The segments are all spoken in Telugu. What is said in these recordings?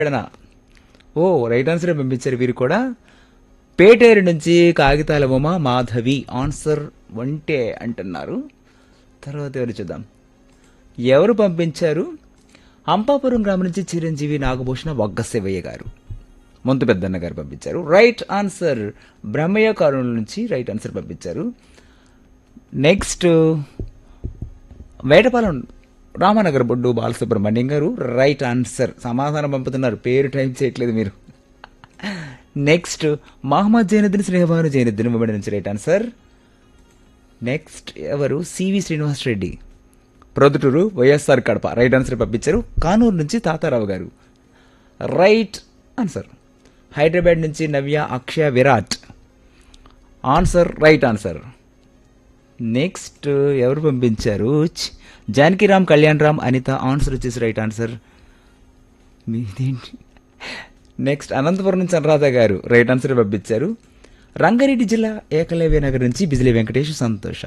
ఎడనా ఓ రైట్ ఆన్సర్ పంపించారు వీరు కూడా పేటేరు నుంచి కాగితాల బొమ్మ మాధవి ఆన్సర్ వంటే అంటున్నారు తర్వాత ఎవరు చూద్దాం ఎవరు పంపించారు అంపాపురం గ్రామం నుంచి చిరంజీవి నాగభూషణ వగ్గ శివయ్య గారు ముందు పెద్దన్న గారు పంపించారు రైట్ ఆన్సర్ బ్రహ్మయ్య కారుణ్ నుంచి రైట్ ఆన్సర్ పంపించారు next Vetapalem Ramanagar Boddu Balasubrahmanyam garu right answer సమాధానం పంపుతున్నారు పేరు టైప్ చేయట్లేదు మీరు నెక్స్ట్ మహమ్మద్ జైనుద్దీన్ స్నేహభాను జైనుద్దీన్ ఇవ్వబడి నుంచి రైట్ ఆన్సర్ నెక్స్ట్ ఎవరు CV Srinivas Reddy Proddatur YSR Kadapa right answer పంపించారు కానూరు నుంచి తాతారావు గారు రైట్ ఆన్సర్ హైదరాబాద్ నుంచి Navya Akshaya Virat answer right answer next ఎవరు పంపించారు ఛ్, జానకిరామ్ కళ్యాణ్ రామ్ అనిత ఆన్సర్ వచ్చేసి రైట్ ఆన్సర్ మీదేంటి నెక్స్ట్ అనంతపురం నుంచి అనురాధ గారు రైట్ ఆన్సర్ పంపించారు రంగారెడ్డి జిల్లా ఏకలవ్య నగర్ నుంచి బిజిలీ వెంకటేష్ సంతోష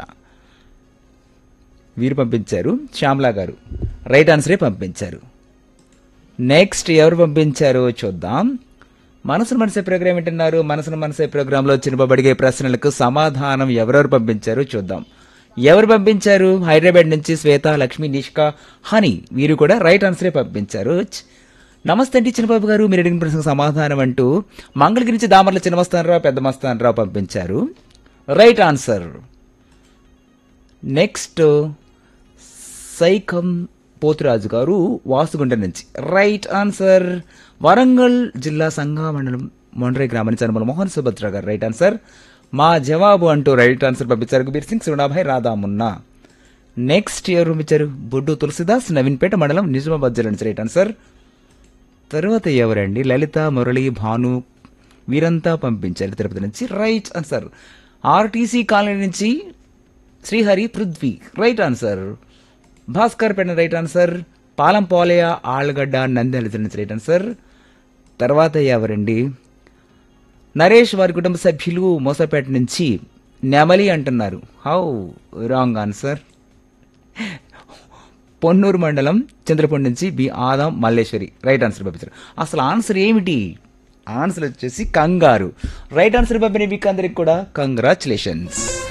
వీరు పంపించారు శ్యామ్లా గారు రైట్ ఆన్సరే పంపించారు నెక్స్ట్ ఎవరు పంపించారో చూద్దాం మనసును మనసే ప్రోగ్రామ్ వింటున్నారు మనసును మనసే ప్రోగ్రాంలో చిన్నబడిగే ప్రశ్నలకు సమాధానం ఎవరెవరు పంపించారో చూద్దాం ఎవరు పంపించారు హైదరాబాద్ నుంచి శ్వేత లక్ష్మి నిష్కా హనీ వీరు కూడా రైట్ ఆన్సరే పంపించారు ఛ్! నమస్తే అండి చిన్నబాబు గారు మీరు అడిగిన ప్రశ్నకు సమాధానం అంటూ మంగళగిరి నుంచి దామర్ల చిన్నమస్తానరావు పెద్ద మస్తానరావు పంపించారు right answer next Saikam Poturaju garu Vasugunta నుంచి రైట్ ఆన్సర్ వరంగల్ జిల్లా సంగా మండలం మొండ్రై గ్రామం నుంచి అనుమల మోహన్ సుభద్ర గారు రైట్ ఆన్సర్ మా జవాబు అంటూ రైట్ ఆన్సర్ పంపించారు బీర్ సింగ్ సునాభాయ్ రాధామున్నా నెక్స్ట్ ఎవరు పంపించారు బొడ్డు తులసిదాస్ నవీన్పేట మండలం నిజామాబాద్ జిల్లా నుంచి రైట్ ఆన్సర్ తర్వాత ఎవరండి లలిత మురళి భాను వీరంతా పంపించారు తిరుపతి నుంచి రైట్ ఆన్సర్ ఆర్టీసీ కాలనీ నుంచి శ్రీహరి పృథ్వీ రైట్ ఆన్సర్ భాస్కర్ పెట్టిన రైట్ ఆన్సర్ పాలం పోలయ ఆళ్ళగడ్డ నంద్యాల జిల్లా నుంచి రైట్ ఆన్సర్ తర్వాత ఎవరండి నరేష్ వారి కుటుంబ సభ్యులు మోసపేట నుంచి నెమలి అంటున్నారు హౌ రాంగ్ ఆన్సర్ పొన్నూరు మండలం చంద్రపూడి నుంచి B Adam Malleswari right answer పంపించారు అసలు ఆన్సర్ ఏమిటి ఆన్సర్ వచ్చేసి కంగారు రైట్ ఆన్సర్ పంపిన మీకు అందరికి కూడా కంగ్రాచులేషన్స్